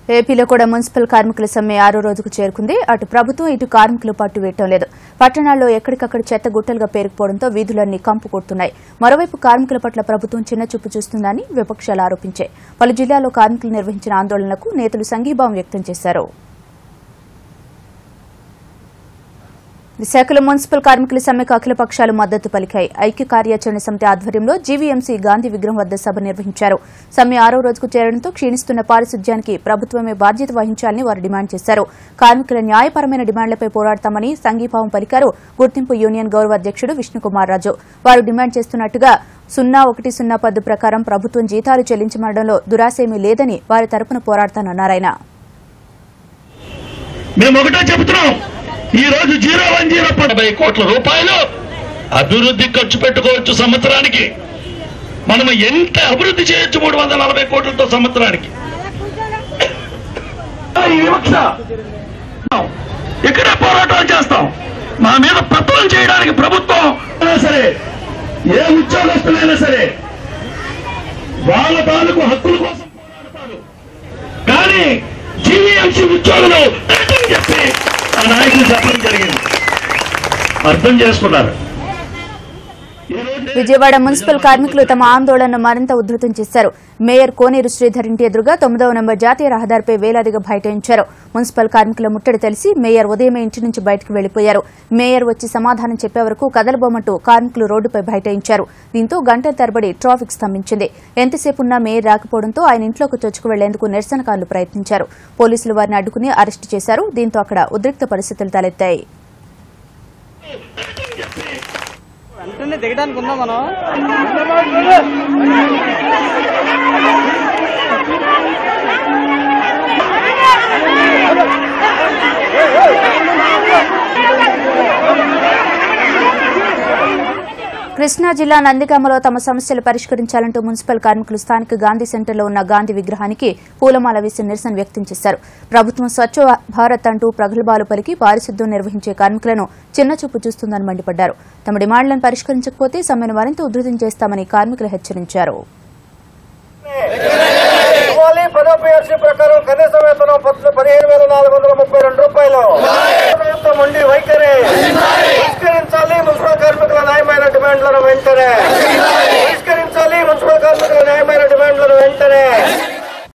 ఏపీలో కూడా మున్సిపల్ కార్మికుల సమ్మె ఆరో రోజుకు చేరుకుంది అటు ప్రభుత్వం ఇటు కార్మికులు పట్టు వేయటం లేదు పట్టణాల్లో ఎక్కడికక్కడ చెత్త గుట్టలుగా పేరుకుపోవడంతో వీధులన్నీ కంపు కొడుతున్నాయి మరోవైపు కార్మికుల పట్ల ప్రభుత్వం చిన్నచూపు చూస్తుందని విపక్షాలు ఆరోపించాయి పలు జిల్లాల్లో కార్మికులు నిర్వహించిన ఆందోళనలకు నేతలు సంఘీభావం వ్యక్తం చేశారు విశాఖలో మున్సిపల్ కార్మికుల సమ్మెకు అఖిల పక్షాలు మద్దతు పలికాయి ఐక్య కార్యాచరణ సమితి ఆధ్వర్యంలో జీవీఎంసీ గాంధీ విగ్రహం వద్ద సభ నిర్వహించారు సమ్మె ఆరో రోజుకు చేరడంతో క్షీణిస్తున్న పారిశుధ్యానికి ప్రభుత్వమే బాధ్యత వహించాలని వారు డిమాండ్ చేశారు కార్మికుల న్యాయపరమైన డిమాండ్లపై పోరాడతామని సంఘీభావం పలికారు గుర్తింపు యూనియన్ గౌరవ అధ్యక్షుడు విష్ణుకుమార్ రాజు వారు డిమాండ్ చేస్తున్నట్టుగా సున్నా ఒకటి సున్నా పద్దు ప్రకారం ప్రభుత్వం జీతాలు చెల్లించమనడంలో దురాశేమీ లేదని వారి తరపున పోరాడతానన్నారాయన మేము ఒకటే చెబుతున్నాం ఈ రోజు జీరో వన్ జీరో పడబై కోట్ల రూపాయలు అభివృద్ధి ఖర్చు పెట్టుకోవచ్చు సంవత్సరానికి మనం ఎంత అభివృద్ధి చేయొచ్చు మూడు వందల నలభై కోట్లతో సంవత్సరానికి ఈ వివక్ష ఇక్కడే పోరాటాలు చేస్తాం మా మీద పత్రం చేయడానికి ప్రభుత్వం అయినా సరే ఏ ఉద్యోగస్తులైనా సరే వాళ్ళ తాలూకు హక్కుల కోసం పోరాడతారు కానీ జీవీఎంసీ ఉద్యోగులు అని చెప్పి ఆ నాయకులు చెప్పడం జరిగింది అర్థం చేసుకున్నారు ఈ రోజు విజయవాడ మున్సిపల్ కార్మికులు తమ ఆందోళనను మరింత ఉధృతం చేశారు మేయర్ కోనేరు శ్రీధర్ ఇంటి ఎదురుగా తొమ్మిదవ నంబర్ జాతీయ రహదారిపై వేలాదిగా బైఠాయించారు మున్సిపల్ కార్మికుల ముట్టడి తెలిసి మేయర్ ఉదయమే ఇంటి నుంచి బయటకు వెళ్లిపోయారు మేయర్ వచ్చి సమాధానం చెప్పే వరకు కదలబోమంటూ కార్మికులు రోడ్డుపై బైఠాయించారు దీంతో గంటల తరబడి ట్రాఫిక్ స్తంభించింది ఎంతసేపు ఉన్నా మేయర్ రాకపోవడంతో ఆయన ఇంట్లోకి చొచ్చుకు వెళ్లేందుకు నిరసనకారులు ప్రయత్నించారు పోలీసులు వారిని అడ్డుకుని అరెస్టు చేశారు దీంతో అక్కడ ఉద్రిక్త పరిస్థితులు తలెత్తాయి వెంటనే దిగడానికి ఉందా మనం కృష్ణా జిల్లా నందిగామలో తమ సమస్యలు పరిష్కరించాలంటూ మున్సిపల్ కార్మికులు స్థానిక గాంధీ సెంటర్లో ఉన్న గాంధీ విగ్రహానికి పూలమాల వేసి నిరసన వ్యక్తం చేశారు ప్రభుత్వం స్వచ్ఛ భారత్ అంటూ ప్రగల్భాలు పలికి పారిశుద్ధ్యం నిర్వహించే కార్మికులను చిన్నచూపు చూస్తుందని మండిపడ్డారు తమ డిమాండ్లను పరిష్కరించకపోతే సమ్మెను మరింత ఉధృతం చేస్తామని కార్మికులు హెచ్చరించారు ఇవ్వాలి పదో పిఎస్సీ ప్రకారం కనీస వేతనం పద్- పదిహేను వేల నాలుగు వందల ముప్పై రెండు రూపాయలు ప్రభుత్వం ఉండి వైఖరి పరిష్కరించాలి మున్సిపల్ కార్మికుల న్యాయమైన డిమాండ్లను వెంటనే